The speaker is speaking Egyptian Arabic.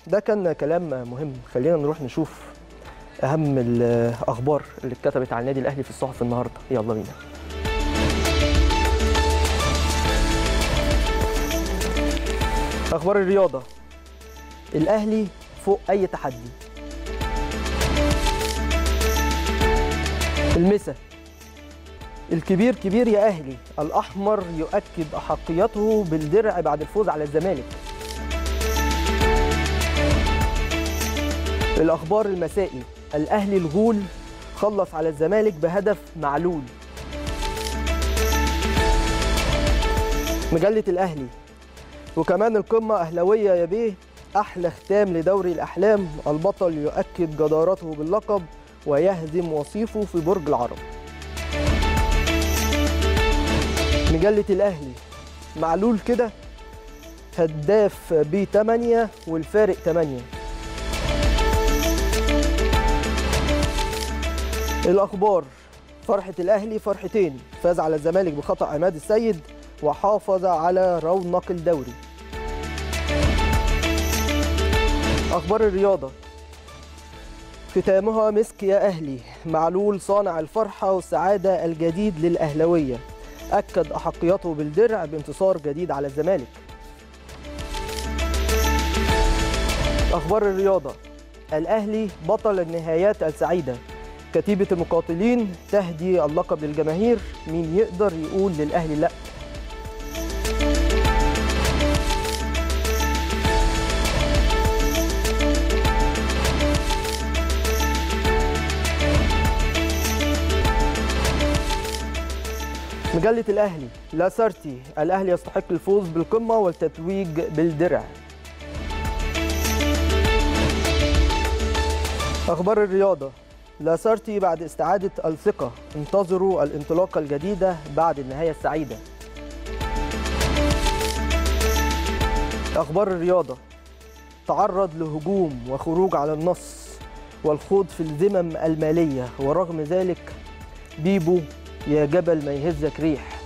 ده كان كلام مهم خلينا نروح نشوف اهم الاخبار اللي اتكتبت على النادي الاهلي في الصحف النهارده يلا بينا اخبار الرياضه الاهلي فوق اي تحدي المسا الكبير كبير يا اهلي الاحمر يؤكد احقيته بالدرع بعد الفوز على الزمالك الاخبار المسائي الاهلي الغول خلص على الزمالك بهدف معلول مجله الاهلي وكمان القمه اهلاويه يا بيه احلى ختام لدوري الاحلام البطل يؤكد جدارته باللقب ويهزم وصيفه في برج العرب مجله الاهلي معلول كده هداف ب 8 والفارق 8 الاخبار فرحه الاهلي فرحتين فاز على الزمالك بخطا عماد السيد وحافظ على رونق الدوري اخبار الرياضه ختامها مسك يا اهلي معلول صانع الفرحه والسعاده الجديد للاهلاويه اكد احقيته بالدرع بانتصار جديد على الزمالك اخبار الرياضه الاهلي بطل النهايات السعيده كتيبة المقاتلين تهدي اللقب للجماهير مين يقدر يقول للأهلي لا مجلة الأهلي لاسارتي الأهلي يستحق الفوز بالقمة والتتويج بالدرع أخبار الرياضة لاسارتي بعد استعادة الثقة انتظروا الانطلاقة الجديدة بعد النهاية السعيدة أخبار الرياضة تعرض لهجوم وخروج على النص والخوض في الذمم المالية ورغم ذلك بيبو يا جبل ما يهزك ريح